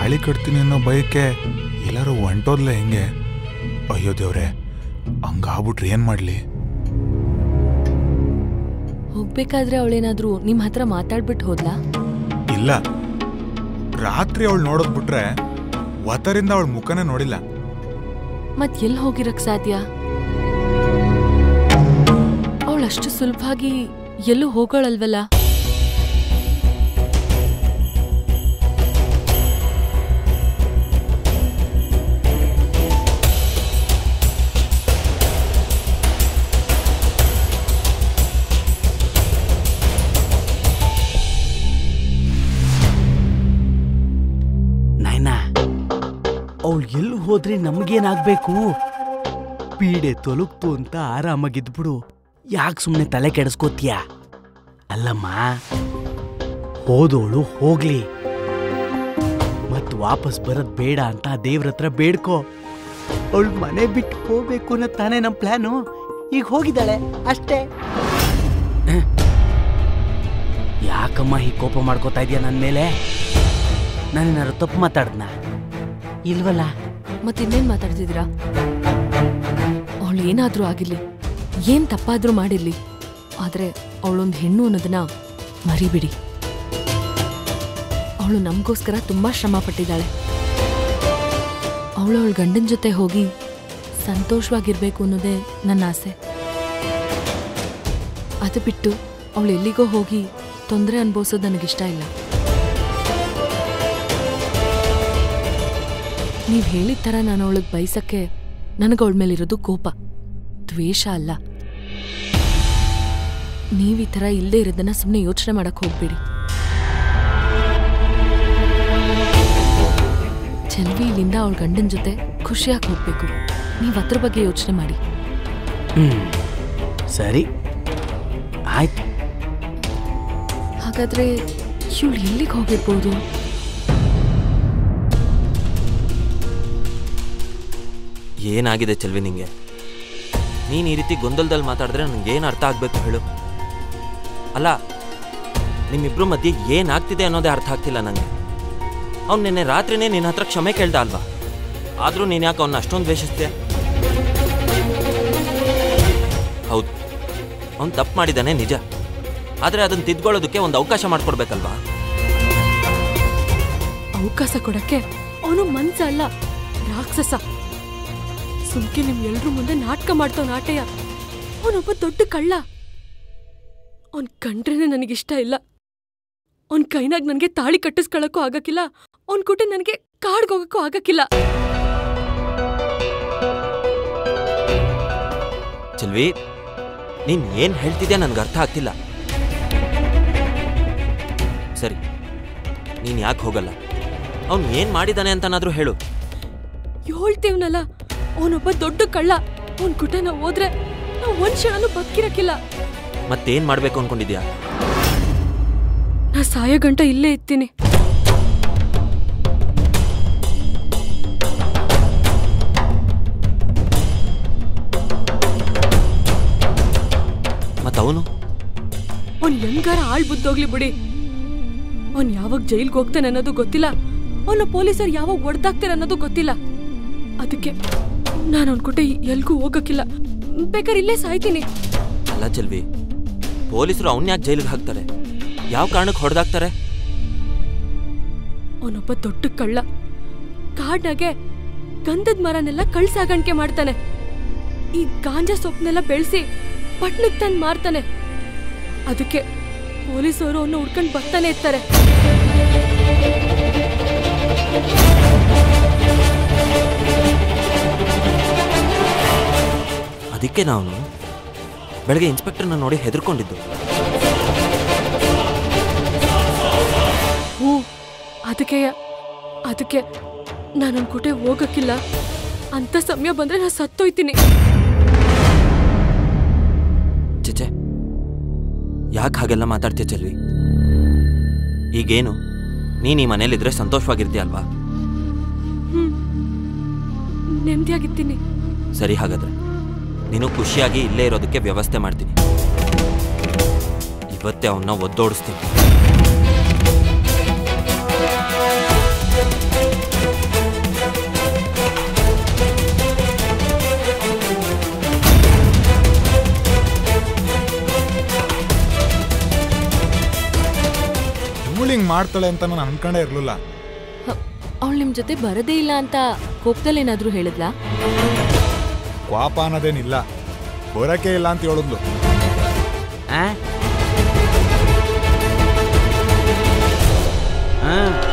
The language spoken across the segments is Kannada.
ತಾಳಿ ಕಟ್ತೀನಿ ಅನ್ನೋ ಬಯಕೆ ಎಲ್ಲರೂ ಹೊಂಟೋದ್ಲೆ ಹೆಂಗೆ ಅಯ್ಯೋ ದೇವ್ರೆ ಹಂಗಾಗ್ಬಿಟ್ರೆ ಏನ್ ಮಾಡ್ಲಿ ಹೋಗ್ಬೇಕಾದ್ರೆ ಅವಳೇನಾದ್ರೂ ನಿಮ್ ಹತ್ರ ಮಾತಾಡ್ಬಿಟ್ಟು ಹೋದ್ಲಾ ಇಲ್ಲ ರಾತ್ರಿ ಅವಳು ನೋಡೋದ್ ಬಿಟ್ರೆ ವತರಿಂದ ಅವಳ ಮುಖನೇ ನೋಡಿಲ್ಲ ಮತ್ ಎಲ್ ಹೋಗಿರಕ್ ಸಾಧ್ಯ ಅವಳಷ್ಟು ಸುಲಭವಾಗಿ ಎಲ್ಲೂ ಹೋಗೋಳಲ್ವಲ್ಲ ನಾಯ್ನ ಅವಳು ಎಲ್ಲಿ ಹೋದ್ರೆ ನಮಗೇನಾಗ್ಬೇಕು ಪೀಡೆ ತೊಲಗ್ತು ಅಂತ ಆರಾಮಾಗಿದ್ಬಿಡು ಯಾಕೆ ಸುಮ್ಮನೆ ತಲೆ ಕೆಡಿಸ್ಕೋತೀಯ ಅಲ್ಲಮ್ಮ ಹೋದೋಳು ಹೋಗ್ಲಿ ಮತ್ ವಾಪಸ್ ಬರೋದ್ ಬೇಡ ಅಂತ ದೇವ್ರ ಹತ್ರ ಬೇಡ್ಕೋ ಅವಳು ಮನೆ ಬಿಟ್ಟು ಹೋಗ್ಬೇಕು ಅನ್ನೋ ತಾನೇ ನಮ್ಮ ಪ್ಲಾನು ಈಗ ಹೋಗಿದ್ದಾಳೆ ಅಷ್ಟೇ ಹ? ಯಾಕಮ್ಮ ಹೀಗೆ ಕೋಪ ಮಾಡ್ಕೋತಾ ಇದೀಯ ನನ್ನ ಮೇಲೆ ನಾನೇನಾದ್ರು ತಪ್ಪು ಮಾತಾಡ್ದ್ನ ಇಲ್ವಲ್ಲ ಮತ್ತಿನ್ನೇನ್ ಮಾತಾಡ್ತಿದ್ದೀರಾ ಅವಳು ಏನಾದ್ರೂ ಆಗಿರ್ಲಿ ಏನ್ ತಪ್ಪಾದ್ರೂ ಮಾಡಿರ್ಲಿ ಆದ್ರೆ ಅವಳೊಂದು ಹೆಣ್ಣು ಅನ್ನೋದನ್ನ ಮರಿಬಿಡಿ ಅವಳು ನಮಗೋಸ್ಕರ ತುಂಬಾ ಶ್ರಮ ಪಟ್ಟಿದ್ದಾಳೆ ಅವಳು ಅವಳ ಗಂಡನ ಜೊತೆ ಹೋಗಿ ಸಂತೋಷವಾಗಿರ್ಬೇಕು ಅನ್ನೋದೇ ನನ್ನ ಆಸೆ ಅದು ಬಿಟ್ಟು ಅವಳು ಎಲ್ಲಿಗೋ ಹೋಗಿ ತೊಂದರೆ ಅನುಭವಿಸೋದು ನನಗಿಷ್ಟ ಇಲ್ಲ ನೀವ್ ಹೇಳಿದ ಥರ ನಾನು ಅವಳಿಗೆ ಬಯಸಕ್ಕೆ ನನಗೆ ಅವಳ ಮೇಲಿರೋದು ಕೋಪ ದ್ವೇಷ ಅಲ್ಲ ನೀವ್ ಈ ಥರ ಇಲ್ಲದೆ ಇರೋದನ್ನ ಸುಮ್ಮನೆ ಯೋಚನೆ ಮಾಡಕ್ ಹೋಗ್ಬೇಡಿ ಚೆಲ್ವಿ ಇಲ್ಲಿಂದ ಅವಳ ಗಂಡನ ಜೊತೆ ಖುಷಿಯಾಗಿ ಹೋಗ್ಬೇಕು ನೀವ್ ಅದ್ರ ಬಗ್ಗೆ ಯೋಚನೆ ಮಾಡಿ ಹ್ಮ್ ಸರಿ ಆಯ್ತು ಹಾಗಾದ್ರೆ ಇವಳು ಎಲ್ಲಿಗೆ ಹೋಗಿರ್ಬೋದು ಏನಾಗಿದೆ ಚೆಲ್ವಿ ನಿಂಗೆ ನೀನು ಈ ರೀತಿ ಗೊಂದಲದಲ್ಲಿ ಮಾತಾಡಿದ್ರೆ ನನಗೆ ಏನು ಅರ್ಥ ಆಗಬೇಕು ಹೇಳು ಅಲ್ಲ ನಿಮ್ಮಿಬ್ರು ಮಧ್ಯೆ ಏನಾಗ್ತಿದೆ ಅನ್ನೋದೇ ಅರ್ಥ ಆಗ್ತಿಲ್ಲ ನನಗೆ ಅವ್ನು ನಿನ್ನೆ ರಾತ್ರಿನೇ ನಿನ್ನ ಹತ್ರ ಕ್ಷಮೆ ಕೇಳ್ದ ಅಲ್ವಾ ಆದರೂ ನೀನು ಯಾಕೆ ಅವನ್ನ ಅಷ್ಟೊಂದು ದ್ವೇಷಿಸ್ತೀಯ ಹೌದು ಅವ್ನು ತಪ್ಪು ಮಾಡಿದ್ದಾನೆ ನಿಜ ಆದರೆ ಅದನ್ನು ತಿದ್ಕೊಳ್ಳೋದಕ್ಕೆ ಒಂದು ಅವಕಾಶ ಮಾಡಿಕೊಡ್ಬೇಕಲ್ವಾ ಅವಕಾಶ ಕೊಡಕ್ಕೆ ಅವನು ಮನ್ಸ ಅಲ್ಲ ರಾಕ್ಷಸ ಸುಮ್ಕೆ ನಿಮ್ ಎಲ್ರ ಮುಂದೆ ನಾಟಕ ಮಾಡ್ತಾವ ನಾಟಯ್ಯ ಅವನೊಬ್ಬ ದೊಡ್ಡ ಕಳ್ಳ ಅವನ್ ಕಂಡ್ರೇನೆ ನನಗಿಷ್ಟ ಇಲ್ಲ ಅವನ್ ಕೈನಾಗ ನನಗೆ ತಾಳಿ ಕಟ್ಟಿಸ್ಕೊಳಕ್ಕೂ ಆಗಕ್ಕಿಲ್ಲ ಅವನ್ ಕುಟೆ ನನಗೆ ಕಾಡ್ಗೋಗಕ್ಕೂ ಆಗಕ್ಕಿಲ್ಲ ಚೆಲ್ವಿ ನೀನ್ ಏನ್ ಹೇಳ್ತಿದ್ಯಾ ನನ್ಗೆ ಅರ್ಥ ಆಗ್ತಿಲ್ಲ ಸರಿ ನೀನ್ ಯಾಕೆ ಹೋಗಲ್ಲ ಅವ್ನು ಏನ್ ಮಾಡಿದಾನೆ ಅಂತನಾದ್ರೂ ಹೇಳು ಹೇಳ್ತೇವ್ನಲ್ಲ ಅವನೊಬ್ಬ ದೊಡ್ಡ ಕಳ್ಳ ಅವನ್ ಕುಟನ ಹೋದ್ರೆ ನಾವ್ ಒಂದ್ ಕ್ಷಣನೂ ಬದುಕಿರಕ್ಕಿಲ್ಲ ಮತ್ತೇನ್ ಮಾಡ್ಬೇಕು ಅನ್ಕೊಂಡಿದ್ಯಾ ನಾ ಸಾಯೋ ಗಂಟ ಇಲ್ಲೇ ಇರ್ತೀನಿ ಮತ್ತವನು ಅವ್ನ್ ಹೆಂಗಾರ ಆಳ್ ಬುದ್ದೋಗ್ಲಿ ಬಿಡಿ ಅವ್ನ್ ಯಾವಾಗ ಜೈಲ್ಗೆ ಹೋಗ್ತಾನೆ ಅನ್ನೋದು ಗೊತ್ತಿಲ್ಲ ಅವನ ಪೊಲೀಸರು ಯಾವಾಗ ಒಡ್ದಾಕ್ತಾರೆ ಅನ್ನೋದು ಗೊತ್ತಿಲ್ಲ ಅದಕ್ಕೆ ನಾನು ಅನ್ಕೊಟ್ಟೆ ಎಲ್ಗೂ ಹೋಗಕ್ಕಿಲ್ಲ ಬೇಕಾದ್ರೆ ಇಲ್ಲೇ ಸಾಯ್ತೀನಿ ಅಲ್ಲ ಚೆಲ್ವಿ ಪೊಲೀಸರು ಅವನ್ ಯಾಕೆ ಜೈಲಿಗೆ ಹಾಕ್ತಾರೆ ಯಾವ ಕಾರಣಕ್ಕೆ ಹೊಡೆದಾಕ್ತಾರೆ ಅವನೊಬ್ಬ ದೊಡ್ಡ ಕಳ್ಳ ಕಾಡ್ನಾಗೆ ಗಂಧದ ಮರನೆಲ್ಲ ಕಳ್ ಸಾಗಾಣಿಕೆ ಮಾಡ್ತಾನೆ ಈ ಗಾಂಜಾ ಸೊಪ್ಪನ್ನೆಲ್ಲ ಬೆಳೆಸಿ ಪಟ್ನಕ್ ತಂದು ಮಾರ್ತಾನೆ ಅದಕ್ಕೆ ಪೊಲೀಸರು ಅವನ್ನ ಹುಡ್ಕೊಂಡು ಬರ್ತಾನೆ ಇರ್ತಾರೆ ಅದಕ್ಕೆ ನಾನು ಬೆಳಗ್ಗೆ ಇನ್ಸ್ಪೆಕ್ಟರ್ನ ನೋಡಿ ಹೆದರ್ಕೊಂಡಿದ್ದು ಹ್ಞೂ ಅದಕ್ಕೆ ಅದಕ್ಕೆ ನಾನು ಕೂಟೆ ಹೋಗಕ್ಕಿಲ್ಲ ಅಂತ ಸಮಯ ಬಂದ್ರೆ ನಾನು ಸತ್ತೋಯ್ತೀನಿ ಚಿಚೆ ಯಾಕೆ ಹಾಗೆಲ್ಲ ಮಾತಾಡ್ತೀಯ ಚೆಲ್ವಿ ಈಗೇನು ನೀನು ಈ ಮನೇಲಿದ್ರೆ ಸಂತೋಷವಾಗಿರ್ತೀಯ ಅಲ್ವಾ ಹ್ಮ್ ನೆಮ್ಮದಿಯಾಗಿದ್ದೀನಿ ಸರಿ ಹಾಗಾದ್ರೆ ನೀನು ಖುಷಿಯಾಗಿ ಇಲ್ಲೇ ಇರೋದಕ್ಕೆ ವ್ಯವಸ್ಥೆ ಮಾಡ್ತೀನಿ ಇವತ್ತೇ ಅವನ್ನ ಒದ್ದೋಡಿಸ್ತೀನಿ ಹಿಂಗ್ ಮಾಡ್ತಾಳೆ ಅಂತ ನಾನು ಅನ್ಕೊಂಡೇ ಇರ್ಲಿಲ್ಲ ಅವಳು ನಿಮ್ ಜೊತೆ ಬರದೇ ಇಲ್ಲ ಅಂತ ಕೋಪದಲ್ಲೇನಾದ್ರೂ ಹೇಳಿದ್ಲಾ ಕ್ವಾಪ ಅನ್ನೋದೇನಿಲ್ಲ ಬರಕ್ಕೆ ಇಲ್ಲ ಅಂತ ಹೇಳಿದ್ಲು ಆ? ಆ.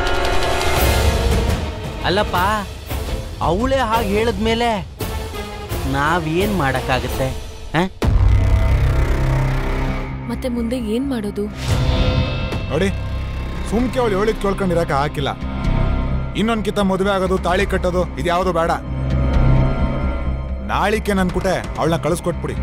ಅಲ್ಲಪ್ಪ ಅವಳೇ ಹಾಗೆ ಹೇಳಿದ್ಮೇಲೆ ನಾವೇನ್ ಮಾಡಕ್ಕಾಗತ್ತೆ ಆ? ಮತ್ತೆ ಮುಂದೆ ಏನ್ ಮಾಡೋದು ನೋಡಿ ಸುಮ್ಕೆ ಅವಳು ಹೇಳಿದ್ ಕೇಳ್ಕೊಂಡಿರಕ್ಕೆ ಹಾಕಿಲ್ಲ ಇನ್ನೊಂದ್ ಕಿತ್ತ ಮದುವೆ ಆಗೋದು ತಾಳಿ ಕಟ್ಟೋದು ಇದ್ಯಾವುದು ಬೇಡ ನಾಳಿಕೆ ನನ್ಕುಟೆ ಅವಳನ್ನ ಕಳಿಸ್ಕೊಟ್ಬಿಡಿ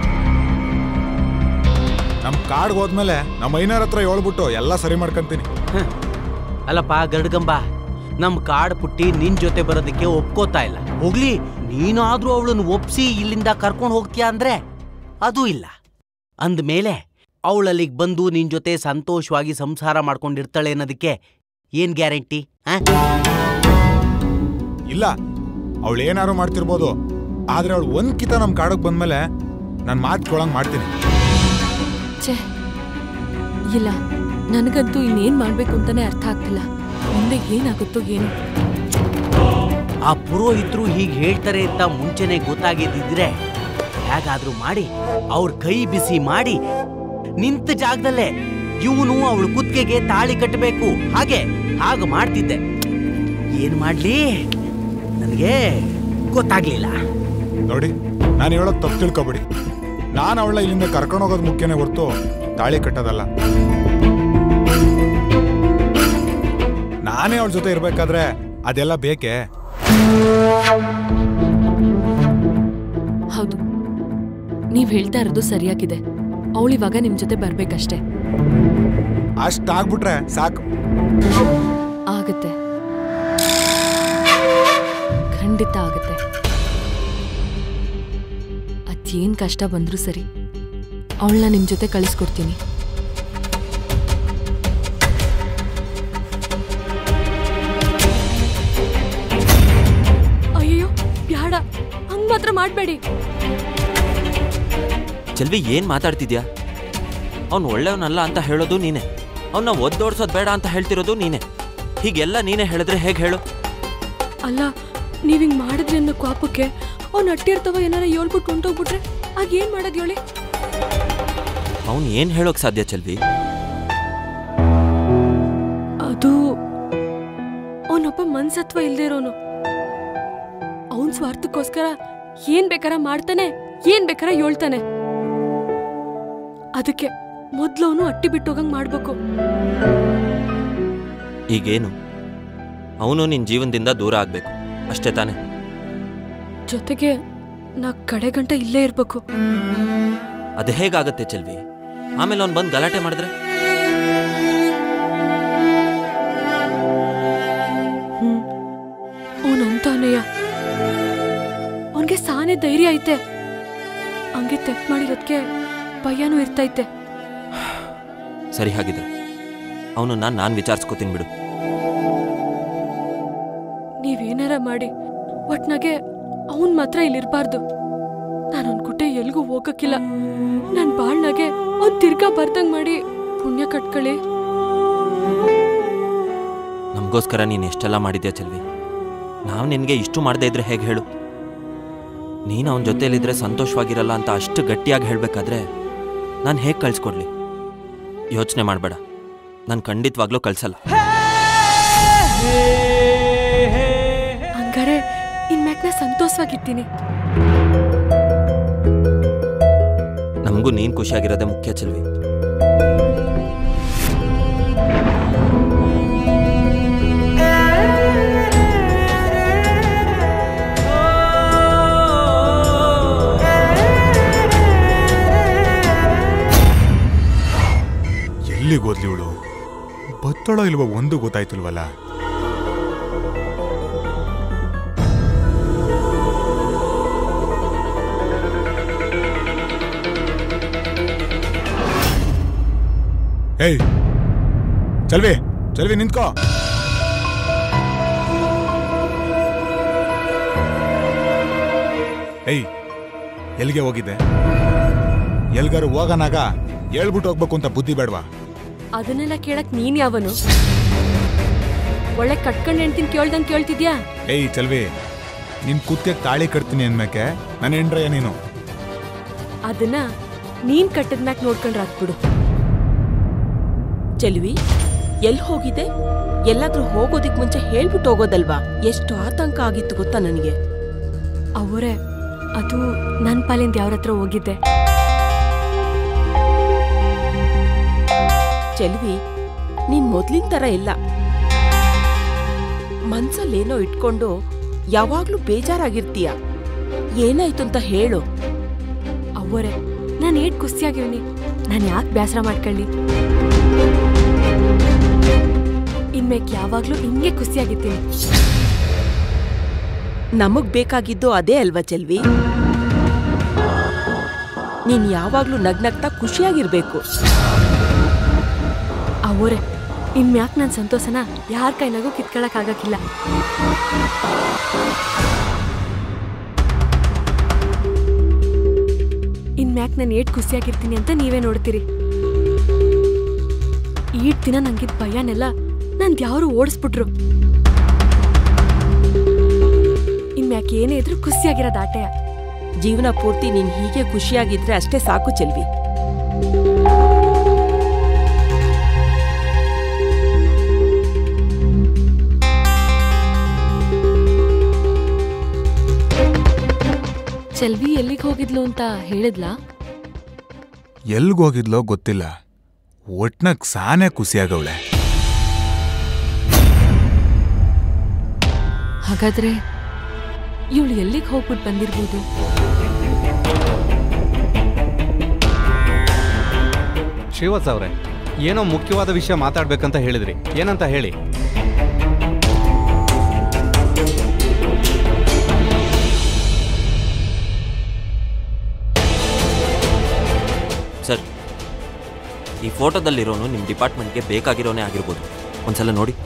ನಮ್ ಕಾಡ್ಗೆ ಹೋದ್ಮೇಲೆ ನಮ್ಮ ಐನರ್ ಹತ್ರ ಹೇಳ್ಬಿಟ್ಟು ಎಲ್ಲ ಸರಿ ಮಾಡ್ಕೊಂತೀನಿ ಅಲ್ಲಪ್ಪ ಗರುಡ್ಗಂಬ ನಮ್ ಕಾಡ್ ಪುಟ್ಟಿ ನಿನ್ ಜೊತೆ ಬರೋದಕ್ಕೆ ಒಪ್ಕೋತಾ ಇಲ್ಲ ಹೋಗ್ಲಿ ನೀನಾದ್ರೂ ಅವಳನ್ನು ಒಪ್ಸಿ ಇಲ್ಲಿಂದ ಕರ್ಕೊಂಡು ಹೋಗ್ತೀಯಾ ಅಂದ್ರೆ ಅದೂ ಇಲ್ಲ ಅಂದ್ಮೇಲೆ ಅವಳಲ್ಲಿಗೆ ಬಂದು ನಿನ್ ಜೊತೆ ಸಂತೋಷವಾಗಿ ಸಂಸಾರ ಮಾಡ್ಕೊಂಡಿರ್ತಾಳೆ ಅನ್ನೋದಕ್ಕೆ ಏನ್ ಗ್ಯಾರಂಟಿ ಆ ಇಲ್ಲ ಅವಳು ಏನಾರು ಮಾಡ್ತಿರ್ಬೋದು ಆದ್ರೆ ಅವಳು ಒಂದ್ ಕಿತ ನಮ್ ಕಾಡಕ್ ಬಂದ್ಮೇಲೆ ನಾನು ಮಾತು ಕೇಳಂಗ್ ಮಾಡ್ತೀನಿ ಛೇ ಇಲ್ಲ ನನಗಂತೂ ಇನ್ನೇನ್ ಮಾಡ್ಬೇಕು ಅಂತಾನೆ ಅರ್ಥ ಆಗ್ತಿಲ್ಲ ಮುಂದೆ ಏನಾಗುತ್ತೋ ಏನು ಆ ಪುರೋಹಿತರು ಹೀಗೆ ಹೇಳ್ತಾರೆ ಅಂತ ಮುಂಚೆನೆ ಗೊತ್ತಾಗಿದ್ದಿದ್ರೆ ಹೇಗಾದ್ರೂ ಮಾಡಿ ಅವ್ರ ಕೈ ಬಿಸಿ ಮಾಡಿ ನಿಂತ ಜಾಗದಲ್ಲೇ ಇವನು ಅವಳ ಕುತ್ತಿಗೆಗೆ ತಾಳಿ ಕಟ್ಟಬೇಕು ಹಾಗೆ ಹಾಗೆ ಮಾಡ್ತಿದ್ದೆ ಏನ್ ಮಾಡ್ಲಿ ನನಗೆ ಗೊತ್ತಾಗ್ಲಿಲ್ಲ ನೋಡಿ ನಾನು ಹೇಳೋದು ತಪ್ಪು ತಿಳ್ಕೊಬೇಡಿ ನಾನು ಅವಳ ಇಲ್ಲಿಂದ ಕರ್ಕೊಂಡು ಹೋಗೋದು ಮುಖ್ಯನೇ ಹೊರ್ತು ತಾಳಿ ಕಟ್ಟೋದಲ್ಲ ನಾನೇ ಅವಳ ಜೊತೆ ಇರ್ಬೇಕಾದ್ರೆ ಅದೆಲ್ಲ ಬೇಕೇ ಹೌದು ನೀವ್ ಹೇಳ್ತಾ ಇರೋದು ಸರಿಯಾಗಿದೆ ಅವಳಿವಾಗ ನಿಮ್ ಜೊತೆ ಬರ್ಬೇಕಷ್ಟೇ ಅಷ್ಟಾಗ್ಬಿಟ್ರೆ ಸಾಕು ಆಗತ್ತೆ ಖಂಡಿತ ಆಗತ್ತೆ ಅದೇನ್ ಕಷ್ಟ ಬಂದ್ರೂ ಸರಿ ಅವಳನ್ನ ನಿಮ್ ಜೊತೆ ಕಳಿಸ್ಕೊಡ್ತೀನಿ ಅಯ್ಯೋ ಬ್ಯಾಡ ಹಂಗ್ ಮಾತ್ರ ಮಾಡ್ಬೇಡಿ ಚೆಲ್ವಿ ಏನ್ ಮಾತಾಡ್ತಿದ್ಯಾ ಅವ್ನು ಒಳ್ಳೆಯವನಲ್ಲ ಅಂತ ಹೇಳೋದು ನೀನೆ ಅವನ್ನ ಒದ್ದೋಡ್ಸೋದು ಬೇಡ ಅಂತ ಹೇಳ್ತಿರೋದು ನೀನೆ ಹೀಗೆಲ್ಲ ನೀನೇ ಹೇಳಿದ್ರೆ ಹೇಗೆ ಹೇಳು ಅಲ್ಲ ನೀವ್ ಹಿಂಗ್ ಮಾಡಿದ್ರಿ ಅನ್ನೋ ಕೋಪಕ್ಕೆ ಅವ್ನ ಅಟ್ಟಿರ್ತವ ಏನಾರ ಹೇಳ್ಬಿಟ್ಟು ಹೊಂಟೋಗ್ಬಿಟ್ರೆ ಆಗ ಏನ್ ಮಾಡೋದ್ ಹೇಳಿ ಅವ್ನು ಏನ್ ಹೇಳೋಕ್ ಸಾಧ್ಯ ಚೆಲ್ವಿ ಅದು ಅವನೊಬ್ಬ ಮನ್ಸತ್ವ ಇಲ್ದೇ ಇರೋನು ಅವನ್ ಸ್ವಾರ್ಥಕ್ಕೋಸ್ಕರ ಏನ್ ಬೇಕಾರ ಮಾಡ್ತಾನೆ ಏನ್ ಬೇಕಾರ ಹೇಳ್ತಾನೆ ಅದಕ್ಕೆ ಮೊದ್ಲು ಅವನು ಅಟ್ಟಿ ಬಿಟ್ಟು ಹೋಗಂಗ್ ಮಾಡ್ಬೇಕು ಈಗೇನು ಅವನು ನಿನ್ ಜೀವನದಿಂದ ದೂರ ಆಗ್ಬೇಕು ಅಷ್ಟೇ ತಾನೆ ಜೊತೆಗೆ ನಾ ಕಡೆ ಗಂಟ ಇಲ್ಲೇ ಇರ್ಬೇಕು ಅದು ಹೇಗಾಗತ್ತೆ ಚೆಲ್ವಿ ಆಮೇಲೆ ಅವ್ನು ಬಂದು ಗಲಾಟೆ ಮಾಡಿದ್ರೆ ಹ್ಮ್ ಅವನಂತಾನೆಯ ಅವನ್ಗೆ ಸಾನೆ ಧೈರ್ಯ ಐತೆ ಹಂಗೆ ತೆಪ್ ಮಾಡಿರೋದ್ಕೆ ಭಯನೂ ಇರ್ತೈತೆ ಸರಿ ಹಾಗಿದ್ರೆ ಅವನು ನಾನು ನಾನು ವಿಚಾರಿಸ್ಕೋತೀನಿ ಬಿಡು ನೀವೇನಾರ ಮಾಡಿ ಒಟ್ನಾಗೆ ಅವನ್ ಮಾತ್ರ ಇಲ್ಲಿರ್ಬಾರ್ದು ನಾನು ಅವ್ನ್ ಕುಟೆ ಎಲ್ಗೂ ಹೋಗಕ್ಕಿಲ್ಲ ನನ್ ಬಾಳ್ನಾಗೆ ಅವ್ನ್ ತಿರ್ಗಾ ಬರ್ದಂಗ್ ಮಾಡಿ ಪುಣ್ಯ ಕಟ್ಕೊಳ್ಳಿ ನಮಗೋಸ್ಕರ ನೀನು ಎಷ್ಟೆಲ್ಲ ಮಾಡಿದ್ಯಾ ಚೆಲ್ವಿ ನಾವು ನಿನಗೆ ಇಷ್ಟು ಮಾಡದೇ ಇದ್ರೆ ಹೇಗೆ ಹೇಳು ನೀನು ಅವನ ಜೊತೆಯಲ್ಲಿದ್ರೆ ಸಂತೋಷವಾಗಿರಲ್ಲ ಅಂತ ಅಷ್ಟು ಗಟ್ಟಿಯಾಗಿ ಹೇಳಬೇಕಾದ್ರೆ ನಾನು ಹೇಗೆ ಕಳ್ಸ್ಕೊಡ್ಲಿ ಯೋಚನೆ ಮಾಡಬೇಡ ನಾನು ಖಂಡಿತವಾಗ್ಲೂ ಕಳ್ಸಲ್ಲ ಹಂಗಾರೆ ಇನ್ಮ್ಯಾಕ್ ನಾ ಸಂತೋಷವಾಗಿರ್ತೀನಿ ನಮಗೂ ನೀನು ಖುಷಿಯಾಗಿರೋದೇ ಮುಖ್ಯ ಚೆಲ್ವಿ ಎಲ್ಲಿಗೆ ಹೋದ್ಲಿ ಇವಳು ಬತ್ತಳೋ ಇಲ್ವೋ ಒಂದು ಗೊತ್ತಾಯ್ತಿಲ್ವಲ್ಲ ಏಯ್ ಚಲ್ವಿ ಚಲ್ವಿ ನಿಂತ್ಕೋ ಏಯ್ ಎಲ್ಲಿಗೆ ಹೋಗಿದ್ದೆ ಎಲ್ಗಾರು ಹೋಗನಾಗ ಹೇಳ್ಬಿಟ್ಟು ಹೋಗ್ಬೇಕು ಅಂತ ಬುದ್ಧಿ ಬೇಡವಾ ಅದನ್ನೆಲ್ಲ ಕೇಳಕ್ ನೀನ್ ಯಾವನು ಒಳ್ಳೆ ಕಟ್ಕೊಂಡ್ ಹೆಣ್ತಿನ್ ಕೇಳ್ದಂಗ್ ಕೇಳ್ತಿದ್ಯಾ ಏಯ್ ಚಲ್ವಿ ನಿನ್ ಕುತ್ತಿಗೆ ತಾಳಿ ಕಟ್ತೀನಿ ಅನ್ಮೇಕೆ ನನ್ನ ಹೆಂಡ್ರಯ್ಯ ನೀನು ಅದನ್ನ ನೀನ್ ಕಟ್ಟದ್ಮ್ಯಾಕ್ ನೋಡ್ಕೊಂಡ್ರ ಬಿಡು ಚೆಲ್ವಿ ಎಲ್ಲಿ ಹೋಗಿದೆ ಎಲ್ಲಾದ್ರೂ ಹೋಗೋದಿಕ್ ಮುಂಚೆ ಹೇಳ್ಬಿಟ್ಟು ಹೋಗೋದಲ್ವಾ ಎಷ್ಟು ಆತಂಕ ಆಗಿತ್ತು ಗೊತ್ತಾ ನನಗೆ ಅವರೇ ಅದು ನನ್ ಪಾಲಿಂದ ಯಾವ್ರ ಹತ್ರ ಹೋಗಿದ್ದೆ ಚೆಲ್ವಿ ನೀನ್ ಮೊದ್ಲಿನ ತರ ಇಲ್ಲ ಮನ್ಸಲ್ಲೇನೋ ಇಟ್ಕೊಂಡು ಯಾವಾಗ್ಲೂ ಬೇಜಾರಾಗಿರ್ತೀಯ ಏನಾಯ್ತು ಅಂತ ಹೇಳು ಅವರೇ ನಾನು ಏಟ್ ಖುಷಿಯಾಗಿವ್ನಿ ನಾನು ಯಾಕೆ ಬೇಸರ ಮಾಡ್ಕೊಳ್ಳಿ ಇನ್ಮೇಕ್ ಯಾವಾಗ್ಲೂ ಹಿಂಗೆ ಖುಷಿಯಾಗಿದ್ದೀನಿ ನಮಗ್ ಬೇಕಾಗಿದ್ದು ಅದೇ ಅಲ್ವಾ ಚೆಲ್ವಿ ನೀನ್ ಯಾವಾಗ್ಲೂ ನಗ್ನಗ್ತಾ ಖುಷಿಯಾಗಿರ್ಬೇಕು ಅವರೇ ಇನ್ಮ್ಯಾಕ್ ನನ್ನ ಸಂತೋಷನ ಯಾರ ಕೈನಾಗೂ ಕಿತ್ಕೊಳಕ್ ಆಗಕ್ಕಿಲ್ಲ ಇನ್ಮ್ಯಾಕ್ ನಾನು ಏಟ್ ಖುಷಿಯಾಗಿರ್ತೀನಿ ಅಂತ ನೀವೇ ನೋಡ್ತೀರಿ ಈಟ್ ದಿನ ನಂಗಿದ್ ಭಯನೆಲ್ಲ ನಂದು ಯಾರು ಓಡಿಸ್ಬಿಟ್ರು ಇನ್ಮ್ಯಾಕ್ ಏನೇ ಇದ್ರೂ ಖುಷಿಯಾಗಿರೋದು ಆಟೆಯ ಜೀವನ ಪೂರ್ತಿ ನೀನ್ ಹೀಗೆ ಖುಷಿಯಾಗಿದ್ರೆ ಅಷ್ಟೇ ಸಾಕು ಚೆಲ್ವಿ ಚೆಲ್ವಿ ಎಲ್ಲಿಗೆ ಹೋಗಿದ್ಲು ಅಂತ ಹೇಳಿದ್ಲಾ ಎಲ್ಗೋಗಿದ್ಲೋ ಗೊತ್ತಿಲ್ಲ ಒಟ್ನಾಗ್ ಸಾನೆ ಖುಷಿಯಾಗವಳೆ ಹಾಗಾದ್ರೆ ಇವಳು ಎಲ್ಲಿಗೆ ಹೋಗ್ಬಿಟ್ಟು ಬಂದಿರ್ಬೋದು ಶ್ರೀವತ್ಸ ಅವರೇ ಏನೋ ಮುಖ್ಯವಾದ ವಿಷಯ ಮಾತಾಡ್ಬೇಕಂತ ಹೇಳಿದ್ರಿ ಏನಂತ ಹೇಳಿ ಸರ್ ಈ ಫೋಟೋದಲ್ಲಿರೋನು ನಿಮ್ಮ ಡಿಪಾರ್ಟ್ಮೆಂಟ್ಗೆ ಬೇಕಾಗಿರೋನೇ ಆಗಿರ್ಬೋದು ಒಂದ್ಸಲ ನೋಡಿ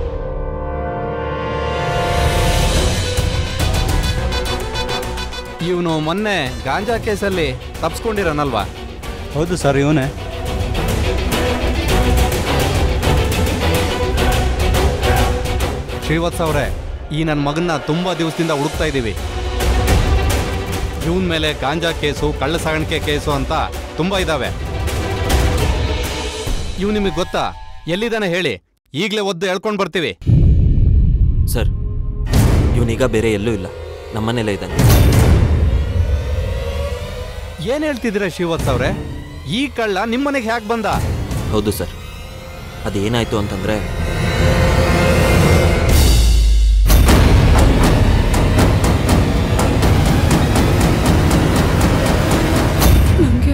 ಇವನು ಮೊನ್ನೆ ಗಾಂಜಾ ಕೇಸಲ್ಲಿ ತಪ್ಸ್ಕೊಂಡಿರೋನಲ್ವಾ ಹೌದು ಸರ್ ಇವನೇ ಶ್ರೀವತ್ಸ ಅವರೇ ಈ ನನ್ನ ಮಗನ್ನ ತುಂಬಾ ದಿವಸದಿಂದ ಹುಡುಕ್ತಾ ಇದ್ದೀವಿ ಇವನ್ ಮೇಲೆ ಗಾಂಜಾ ಕೇಸು ಕಳ್ಳ ಸಾಗಾಣಿಕೆ ಕೇಸು ಅಂತ ತುಂಬಾ ಇದಾವೆ ಇವ್ ನಿಮಗೆ ಗೊತ್ತಾ ಎಲ್ಲಿದ್ದಾನೆ ಹೇಳಿ ಈಗಲೇ ಒದ್ದು ಹೇಳ್ಕೊಂಡು ಬರ್ತೀವಿ ಸರ್ ಇವನೀಗ ಬೇರೆ ಎಲ್ಲೂ ಇಲ್ಲ ನಮ್ಮನೇಲೇ ಇದ್ದಾನೆ ಏನ್ ಹೇಳ್ತಿದ್ದೀರಾ ಶ್ರೀವತ್ಸ ಅವರೇ ಈ ಕಳ್ಳ ನಿಮ್ಮನೆಗೆ ಹ್ಯಾಕ್ ಬಂದ ಹೌದು ಸರ್ ಅದೇನಾಯ್ತು ಅಂತಂದ್ರೆ ನನಗೆ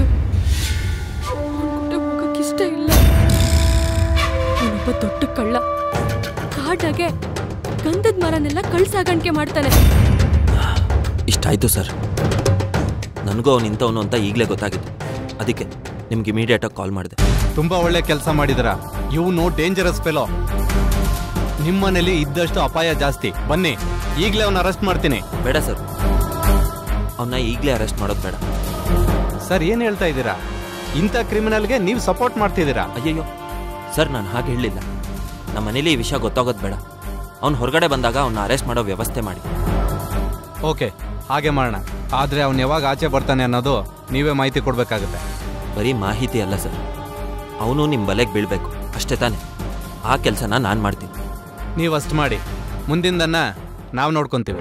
ಹೋಗಕ್ಕೆ ಇಷ್ಟ ಇಲ್ಲ ಅವನೊಬ್ಬ ದೊಡ್ಡ ಕಳ್ಳ ಕಾಡಾಗೆ ಗಂಧದ ಮರನೆಲ್ಲ ಕಳ್ ಸಾಗಾಣಿಕೆ ಮಾಡ್ತಾನೆ ಇಷ್ಟಾಯ್ತು ಸರ್ ನನಗೂ ಅವನು ಇಂಥವನು ಅಂತ ಈಗಲೇ ಗೊತ್ತಾಗಿತ್ತು ಅದಕ್ಕೆ ನಿಮ್ಗೆ ಇಮಿಡಿಯೇಟಾಗಿ ಕಾಲ್ ಮಾಡಿದೆ ತುಂಬಾ ಒಳ್ಳೆ ಕೆಲಸ ಮಾಡಿದಿರ ಇವನು ಡೇಂಜರಸ್ ಫೆಲೋ ನಿಮ್ಮನೇಲಿ ಇದ್ದಷ್ಟು ಅಪಾಯ ಜಾಸ್ತಿ ಬನ್ನಿ ಈಗಲೇ ಅವನ್ನ ಅರೆಸ್ಟ್ ಮಾಡ್ತೀನಿ ಬೇಡ ಸರ್ ಅವನ್ನ ಈಗಲೇ ಅರೆಸ್ಟ್ ಮಾಡೋದು ಬೇಡ ಸರ್ ಏನ್ ಹೇಳ್ತಾ ಇದ್ದೀರಾ ಇಂಥ ಕ್ರಿಮಿನಲ್ಗೆ ನೀವು ಸಪೋರ್ಟ್ ಮಾಡ್ತಿದ್ದೀರಾ ಅಯ್ಯಯ್ಯೋ ಸರ್ ನಾನು ಹಾಗೆ ಹೇಳಲಿಲ್ಲ ನಮ್ಮ ಮನೇಲಿ ಈ ವಿಷಯ ಗೊತ್ತಾಗೋದು ಬೇಡ ಅವ್ನು ಹೊರಗಡೆ ಬಂದಾಗ ಅವನ್ನ ಅರೆಸ್ಟ್ ಮಾಡೋ ವ್ಯವಸ್ಥೆ ಮಾಡಿ ಓಕೆ ಹಾಗೆ ಮಾಡೋಣ ಆದ್ರೆ ಅವ್ನು ಯಾವಾಗ ಆಚೆ ಬರ್ತಾನೆ ಅನ್ನೋದು ನೀವೇ ಮಾಹಿತಿ ಕೊಡ್ಬೇಕಾಗುತ್ತೆ ಬರೀ ಮಾಹಿತಿ ಅಲ್ಲ ಸರ್ ಅವನು ನಿಮ್ಮ ಬಲೆಗೆ ಬೀಳಬೇಕು ಅಷ್ಟೇ ತಾನೆ ಆ ಕೆಲಸನ ನಾನು ಮಾಡ್ತೀನಿ ನೀವು ಅಷ್ಟು ಮಾಡಿ ಮುಂದಿಂದನ್ನ ನಾವು ನೋಡ್ಕೊಂತೀವಿ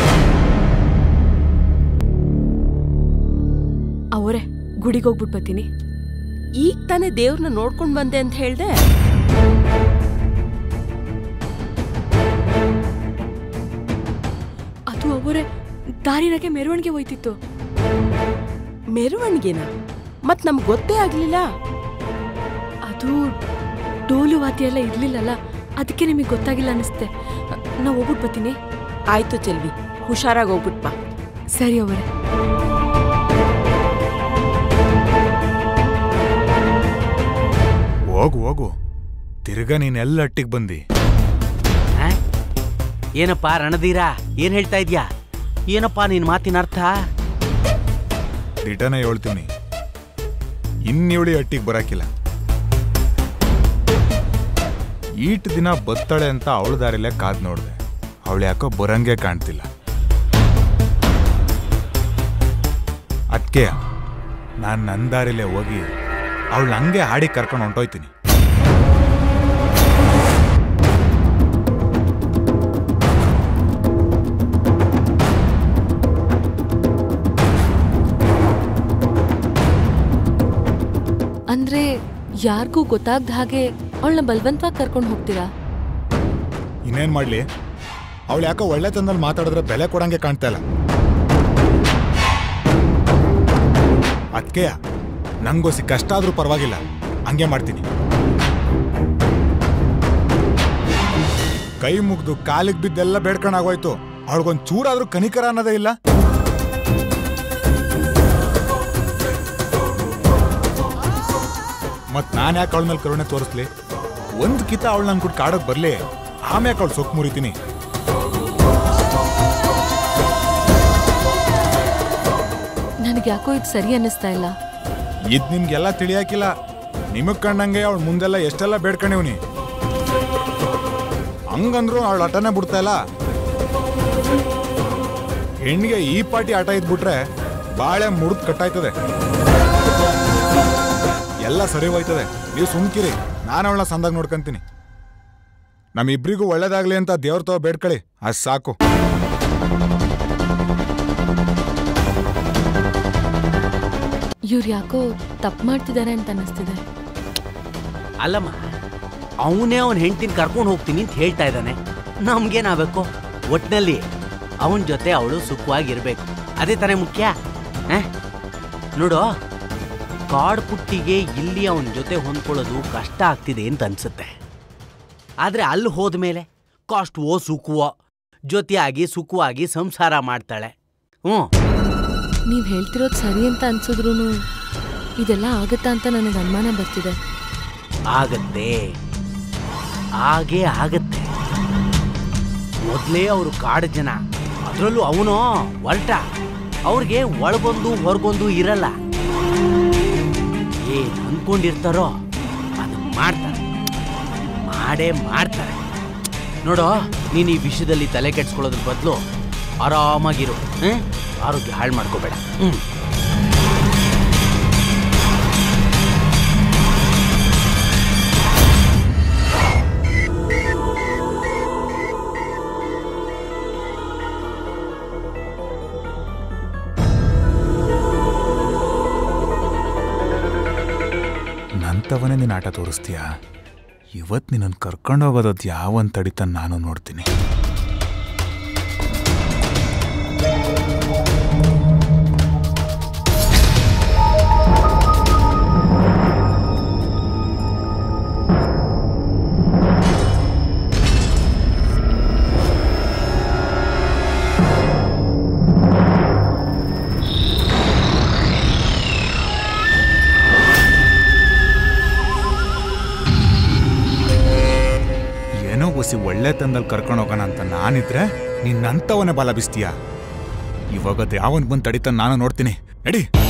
ಅವರೇ ಗುಡಿಗೆ ಹೋಗ್ಬಿಟ್ಟು ಬರ್ತೀನಿ ಈಗ ತಾನೇ ದೇವ್ರನ್ನ ನೋಡ್ಕೊಂಡ್ ಬಂದೆ ಅಂತ ಹೇಳ್ದೆ ಅದು ಅವರೇ ದಾರಿನಾಗೆ ಮೆರವಣಿಗೆ ಹೋಯ್ತಿತ್ತು ಮೆರವಣಿಗೆನ ಮತ್ ನಮ್ಗೆ ಗೊತ್ತೇ ಆಗ್ಲಿಲ್ಲ ಅದು ಡೋಲು ವಾದ್ಯ ಎಲ್ಲ ಇರ್ಲಿಲ್ಲಲ್ಲ ಅದಕ್ಕೆ ನಿಮಗೆ ಗೊತ್ತಾಗಿಲ್ಲ ಅನಿಸುತ್ತೆ ನಾ ಹೋಗ್ಬಿಟ್ಟು ಬರ್ತೀನಿ ಆಯ್ತು ಚೆಲ್ವಿ ಹುಷಾರಾಗಿ ಹೋಗ್ಬಿಟ್ ಬಾ ಸರಿ ಅವರೇ ಹೋಗು ಹೋಗು ತಿರ್ಗಾ ನೀನ್ ಎಲ್ಲ ಅಟ್ಟಿಗೆ ಬಂದಿ ಆ? ಏನಪ್ಪ ರಣಧೀರ ಏನ್ ಹೇಳ್ತಾ ಇದ್ಯಾ ಏನಪ್ಪ ನಿನ್ ಮಾತಿನ ಅರ್ಥ ದಿಟನ ಹೇಳ್ತೀನಿ ಇನ್ನಿವಳಿ ಅಟ್ಟಿಗೆ ಬರಾಕಿಲ್ಲ ಈಟ್ ದಿನ ಬತ್ತಾಳೆ ಅಂತ ಅವಳ ದಾರಿಲೇ ಕಾದ್ ನೋಡ್ದೆ ಅವಳು ಯಾಕೋ ಬರಂಗೆ ಕಾಣ್ತಿಲ್ಲ ಅದಕ್ಕೆ ನಾನು ನನ್ನ ದಾರಿಲೇ ಹೋಗಿ ಅವಳು ಹಂಗೆ ಹಾಡಿ ಕರ್ಕೊಂಡು ಹೊಂಟೋಯ್ತೀನಿ ಅಂದ್ರೆ ಯಾರಿಗೂ ಗೊತ್ತಾಗ್ದ ಹಾಗೆ ಅವಳನ್ನ ಬಲವಂತವಾಗಿ ಕರ್ಕೊಂಡು ಹೋಗ್ತೀರಾ ಇನ್ನೇನ್ ಮಾಡ್ಲಿ ಅವಳು ಯಾಕೋ ಒಳ್ಳೆತನದಲ್ಲಿ ಮಾತಾಡಿದ್ರೆ ಬೆಲೆ ಕೊಡಂಗೆ ಕಾಣ್ತಾ ಇಲ್ಲ ಅದಕ್ಕೆ ನಂಗೋಸಿ ಕಷ್ಟ ಆದ್ರೂ ಪರವಾಗಿಲ್ಲ ಹಂಗೆ ಮಾಡ್ತೀನಿ ಕೈ ಮುಗ್ದು ಕಾಲಿಗೆ ಬಿದ್ದೆಲ್ಲ ಬೇಡ್ಕೊಂಡಾಗೋಯ್ತು ಅವಳಿಗೊಂದು ಚೂರಾದ್ರೂ ಕನಿಕರ ಅನ್ನೋದೇ ಇಲ್ಲ ಮತ್ ನಾನು ಯಾಕೆ ಅವಳ ಮೇಲೆ ಕರುಣೆ ತೋರಿಸ್ಲಿ ಒಂದ್ ಕಿತ ಅವಳು ನನ್ ಕೂಡ ಕಾಡಕ್ ಬರ್ಲಿ ಆಮ್ಯಾಕೆ ಅವಳು ಸೊಕ್ ಮುರಿತೀನಿ ನನಗೆ ಯಾಕೋ ಇದು ಸರಿ ಅನ್ನಿಸ್ತಾ ಇಲ್ಲ ಇದ್ ನಿಮ್ಗೆಲ್ಲ ತಿಳಿಯಾಕಿಲ್ಲ ನಿಮಗ್ ಕಂಡಂಗೆ ಅವಳು ಮುಂದೆಲ್ಲ ಎಷ್ಟೆಲ್ಲ ಬೇಡ್ಕೊಂಡಿವ್ನಿ ಹಂಗಂದ್ರು ಅವಳು ಆಟನೇ ಬಿಡ್ತಾ ಇಲ್ಲ ಹೆಣ್ಣಿಗೆ ಈ ಪಾಟಿ ಆಟ ಇದ್ಬಿಟ್ರೆ ಬಾಳೆ ಮುರಿದ್ ಕಟ್ಟಾಯ್ತದೆ ಎಲ್ಲ ಸರಿ ಹೋಯ್ತದೆ ನೀವು ಸುಮ್ಕಿರಿ ನಾನು ಅವಳನ್ನ ಸಂದಾಗ ನೋಡ್ಕೊಂತೀನಿ ನಮ್ಮಿಬ್ರಿಗೂ ಒಳ್ಳೇದಾಗ್ಲಿ ಅಂತ ದೇವ್ರ ತವ ಬೇಡ್ಕೊಳ್ಳಿ ಅದ್ ಸಾಕು ಇವ್ರು ಯಾಕೋ ತಪ್ಪು ಮಾಡ್ತಿದ್ದಾರೆ ಅಂತ ಅನ್ನಿಸ್ತಿದೆ ಅಲ್ಲಮ್ಮ ಅವನೇ ಅವನ ಹೆಂಡ್ತಿನ ಕರ್ಕೊಂಡು ಹೋಗ್ತೀನಿ ಅಂತ ಹೇಳ್ತಾ ಇದ್ದಾನೆ ನಮ್ಗೇನಾಗಬೇಕು ಒಟ್ನಲ್ಲಿ ಅವನ ಜೊತೆ ಅವಳು ಸುಖವಾಗಿರ್ಬೇಕು ಅದೇ ತಾನೇ ಮುಖ್ಯ ಆ? ನೋಡು ಕಾಡು ಪುಟ್ಟಿಗೆ ಇಲ್ಲಿ ಅವನ ಜೊತೆ ಹೊಂದ್ಕೊಳ್ಳೋದು ಕಷ್ಟ ಆಗ್ತಿದೆ ಅಂತ ಅನ್ಸುತ್ತೆ ಆದರೆ ಅಲ್ಲಿ ಹೋದ್ಮೇಲೆ ಕಾಸ್ಟ್ವೋ ಸುಖವೋ ಜೊತೆಯಾಗಿ ಸುಖವಾಗಿ ಸಂಸಾರ ಮಾಡ್ತಾಳೆ ಹ್ಞೂ ನೀವು ಹೇಳ್ತಿರೋದು ಸರಿ ಅಂತ ಅನ್ಸಿದ್ರು ಇದೆಲ್ಲ ಆಗುತ್ತಾ ಅಂತ ನನಗೆ ಅನುಮಾನ ಬರ್ತಿದೆ ಆಗತ್ತೆ ಹಾಗೇ ಆಗತ್ತೆ ಮೊದಲೇ ಅವರು ಕಾಡು ಜನ ಅದರಲ್ಲೂ ಅವನು ಹೊರಟ ಅವ್ರಿಗೆ ಒಳಗೊಂದು ಹೊರಗೊಂದು ಇರಲ್ಲ ಏನ್ ಅನ್ಕೊಂಡಿರ್ತಾರೋ ಅದು ಮಾಡ್ತಾರೆ ಮಾಡೇ ಮಾಡ್ತಾರೆ ನೋಡೋ ನೀನು ಈ ವಿಷಯದಲ್ಲಿ ತಲೆ ಕೆಡ್ಸ್ಕೊಳ್ಳೋದ್ರ ಬದಲು ಆರಾಮಾಗಿರು ಹ್ಮ್? ಆರೋಗ್ಯ ಹಾಳು ಮಾಡ್ಕೋಬೇಡ ಹ್ಮ್ ನಂತವನೇ ನೀನು ಆಟ ತೋರಿಸ್ತೀಯಾ ಇವತ್ತು ನಿನ್ನನ್ನು ಕರ್ಕೊಂಡು ಹೋಗೋದದು ಯಾವಂತ ತಡಿತ ನಾನು ನೋಡ್ತೀನಿ ಏನೋ ಒಸಿ ಒಳ್ಳೆ ತಂದಲ್ಲಿ ಕರ್ಕೊಂಡು ಹೋಗೋಣ ಅಂತ ನಾನಿದ್ರೆ ನಿನ್ನಂತವನೇ ಬಲ ಬಿಸ್ತೀಯ ಇವಾಗ ಯಾವನ್ ಬಂದು ತಡಿತ ನಾನು ನೋಡ್ತೀನಿ ನಡಿ